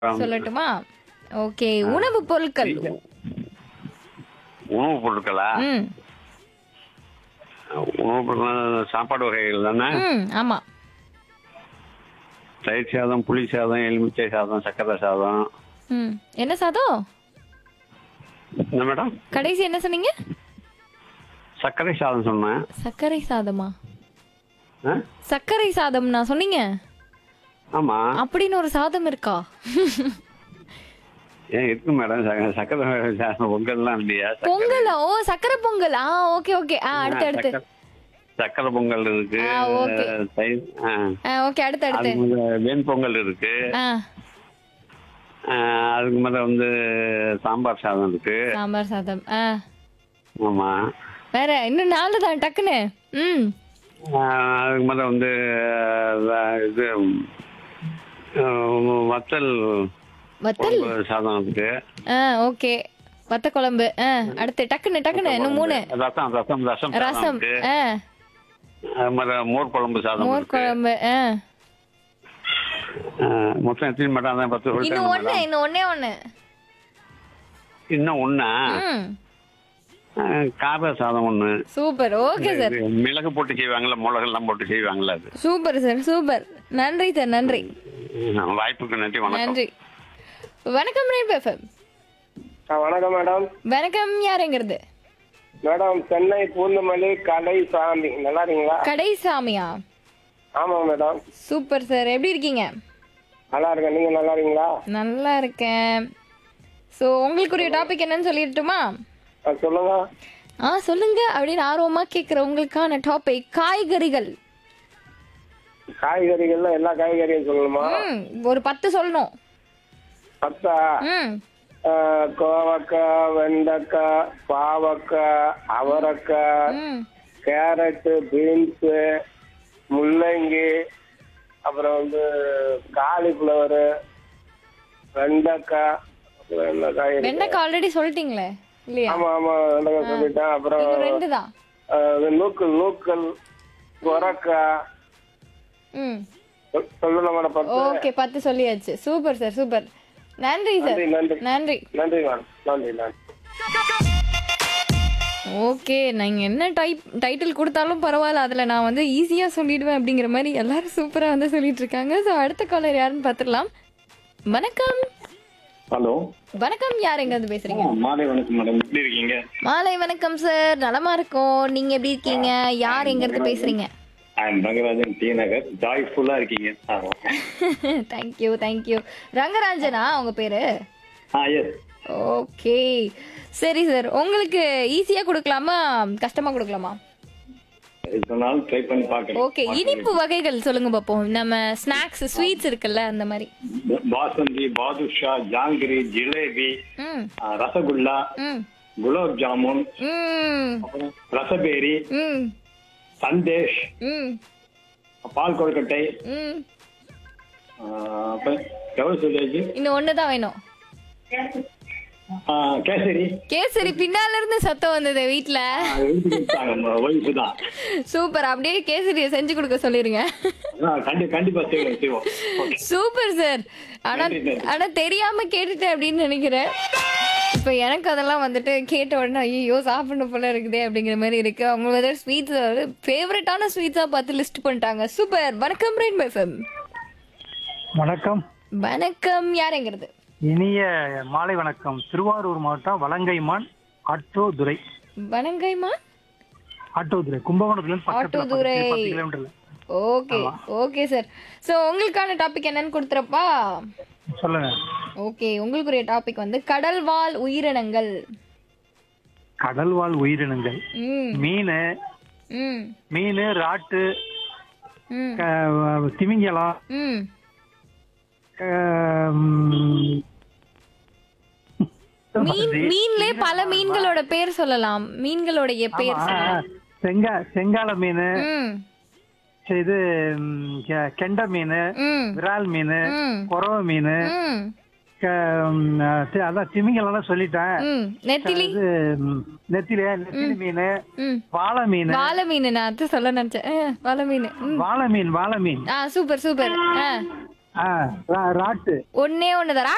சொல்லட்டுமா ஓகே உணவு பொருட்கள் உணவு பொருட்களா ம் உணவு பொருட்கள் சாப்பாடு வகைகள் தானே ம் ஆமா தயிர் சாதம் புளி சாதம் எலுமிச்சை சாதம் சக்கரை சாதம் ம் என்ன சாதம் என்ன மேடம் கடைசி என்ன சொன்னீங்க சர்க்கரை சாதம் சொன்னேன் சர்க்கரை சாதமா ஆ? சர்க்கரை சாதம் நான் சொன்னீங்க ஆமா அப்படின்னு ஒரு சாதம் இருக்கா ஏன் இருக்கு மேடம் ச- சக்கரை சாதம் பொங்கல்லாம் இல்லையா சக்கரை- பொங்கலா ஓ சக்கரை பொங்கல் ஆ ஓகே ஓகே ஆ அடுத்து அடுத்து சக்கரை- சக்கரை பொங்கல் இருக்கு ஆ, okay. தயிர் ஆ. ஆ ஓகே அடுத்து அது அடுத்து மேல வெண் பொங்கல் இருக்கு ஆ ஆ, அதுக்கு மேல வந்து சாம்பார் சாதம் இருக்கு சாம்பார் சாதம் ஆ ஆமா வேற இன்னும் நாலு தான் டக்குன்னு ம் ஆ, அதுக்கு மேல வந்து வே- இது ஆ, வத்தல் வத்தல் குழம்பு சாதம் இருக்கு ஆ ஓகே வத்த குழம்பு ஆ அடுத்து டக்குன்னு டக்குன்னு இன்னும் மூணு ரசம் ரசம் ரசம் சாதம் ரசம் இருக்கு ஆ அது மாதிரி மோர் குழம்பு சாதம் மோர் இருக்கு குழம்பு ஆ ஆ, மொத்தம் எத்தனை மேடம் அதான் பத்து இன்னும் சொல்லிட்டேன் ஒண்ணு மேடம் இன்னும் ஒண்ணே ஒண்ணு இன்னும் ஒண்ணா ம் ஆ, கார சாதம் ஒண்ணு சூப்பர் ஓகே சார் இது மிளகு போட்டு செய்வாங்கல்ல மிளகு எல்லாம் போட்டு செய்வாங்கல்ல அது சூப்பர் சார் சூப்பர் நன்றி சார் நன்றி ம், வாய்ப்புக்கு நன்றி வணக்கம் நன்றி வணக்கம் ரேப் எஃப்எம் ஆ, வணக்கம் மேடம் வணக்கம் யாருங்கிறது மேடம் சென்னை பூந்தமல்லி கலை சாமி நல்லா இருக்கீங்களா கடைசாமியா ஆமா மேடம் சூப்பர் சார் எப்படி இருக்கீங்க நல்லா இருக்கேன் நீங்க நல்லா இருக்கீங்களா நல்லா இருக்கேன் ஸோ உங்களுக்குரிய டாபிக் என்னன்னு சொல்லிடட்டுமா ஆ, சொல்லுங்க ஆ சொல்லுங்க அப்படின்னு ஆர்வமா கேட்குற உங்களுக்கான டாபிக் காய்கறிகள் காய்கறிகள்ல எல்லா காய்கறியும் சொல்லணுமா ம் ஒரு பத்து சொல்லணும் பத்தா ம் ஆ, கோவக்காய் வெண்டைக்காய் பாவக்காய் அவரைக்காய் ம் கேரட்டு பீன்ஸு முள்ளங்கி அப்புறம் வந்து காலிஃப்ளவரு வெண்டைக்காய் அப்புறம் என்ன காய்கறி வெண்டைக்காய் ஆல்ரெடி சொல்லிட்டீங்களே இல்லையா ஆமா ஆமா வெண்டைக்காய் சொல்லிட்டேன் அப்புறம் இன்னும் ரெண்டு தான் ஆ, நூக்கல் நூக்கல் சொரக்காய் ம் சொ- சொல்லணும் மேடம் பத்து ஓகே பத்து சொல்லியாச்சு சூப்பர் சார் சூப்பர் நன்றி சார் நன்றி நன்றி நன்றி நன்றி மேடம் நன்றி நன்றி ஓகே நீங்கள் என்ன டைப் டைட்டில் கொடுத்தாலும் பரவாயில்ல அதில் நான் வந்து ஈஸியாக சொல்லிடுவேன் அப்படிங்கிற மாதிரி எல்லாரும் சூப்பராக வந்து சொல்லிட்டு இருக்காங்க ஸோ அடுத்த காலர் யாருன்னு பார்த்துடலாம் வணக்கம் ஹலோ வணக்கம் யார் எங்கேருந்து பேசுறீங்க மாலை வணக்கம் மேடம் எப்படி இருக்கீங்க மாலை வணக்கம் சார் நலமா இருக்கோம் நீங்க எப்படி இருக்கீங்க யார் எங்க இருந்து பேசுறீங்க I M Rangarajan T Nagar ஜாய்ஃபுல்லா இருக்கீங்க ஆமா தேங்க்யூ தேங்க்யூ ரங்கராஜனா உங்க பேரு ஆ எஸ் ஓகே சரி சார் உங்களுக்கு ஈஸியா கொடுக்கலாமா கஷ்டமா கொடுக்கலாமா சொன்னாலும் ட்ரை பண்ணி பார்க்கறேன் ஓகே இனிப்பு வகைகள் சொல்லுங்க பாப்போம் நம்ம ஸ்நாக்ஸ் ஸ்வீட்ஸ் இருக்குல்ல அந்த மாதிரி பாசந்தி பாதுஷா ஜாங்கிரி ஜிலேபி ம் ஆ, ரசகுல்லா ம் குலாப் ஜாமுன் ம் அப்புறம் ரசபேரி ம் சந்தேஷ் ம் பால் கொழுக்கட்டை ம் ஆ, அப்புறம் எவ்வளவு சொல்லியாச்சு இன்னும் ஒன்று தான் வேணும் ஆ, கேசரி கேசரி பின்னால இருந்து சத்தம் வந்தது வீட்ல அது வீட்டுக்கு கொடுத்தாங்க ஒய்ஃபு தான் சூப்பர் அப்படியே கேசரியை செஞ்சு கொடுக்க சொல்லிருங்க ஆ, கண்டி கண்டிப்பா செய்வோம் செய்வோம் ஓகே சூப்பர் சார் ஆனா நன்றி, நன்றி. ஆனா தெரியாம கேட்டுட்டேன் அப்படின்னு நினைக்கிறேன் இப்ப எனக்கு அதெல்லாம் வந்துட்டு கேட்ட உடனே ஐயோ சாப்பிடணும் போல இருக்குதே அப்படிங்கிற மாதிரி இருக்கு அவங்க வந்து ஸ்வீட்ஸ் ஃபேவரட்டான ஸ்வீட்ஸா பார்த்து லிஸ்ட் பண்ணிட்டாங்க சூப்பர் வணக்கம் ரெயின் எஃப்எம் வணக்கம் வணக்கம் யாருங்கிறது இனிய மாலை வணக்கம் திருவாரூர் மாவட்டம் வலங்கைமான் ஆட்டோதுறை வணங்கைமா ஆட்டோதுறை கும்பகோணத்துல இருந்து பக்கத்துல ஆட்டோதுறை. பக்கத்துல பத்து கிலோமீட்டர்ல ஓகே ஓகே சார் ஸோ உங்களுக்கான டாபிக் என்னன்னு கொடுத்துறப்பா சொல்லுங்க ஓகே உங்களுக்குரிய டாபிக் வந்து கடல்வாழ் உயிரினங்கள் கடல்வாழ் உயிரினங்கள் ம் மீன் ம் மீன் ராட்டு ம் க- திமிங்கலம் ம் க- ம், மீன் மீன்லே பல மீன்களோட பேர் சொல்லலாம் மீன்களுடைய பேர் ஆ, சொல்லலாம். செங்கா செங்கால மீன் ம் இது ம், கெ- கெண்டை மீன் ம் விரால் மீன் ம் குறவ மீன் ம் அதான் திமிங்கலாம் சொல்லிட்டேன் ம் நெத்திலி இது ம், நெத்திலி நெத்திலி மீன் ம் வாழை மீன் வாழை மீன் நான் அது சொல்ல நினைச்சேன் ஆ, வாழை மீன் ம் வாழை மீன் வாழை மீன் ஆ சூப்பர் சூப்பர் ஆ ஆ, ரா- ராட்டு ஒன்னே ஒண்ணுதான்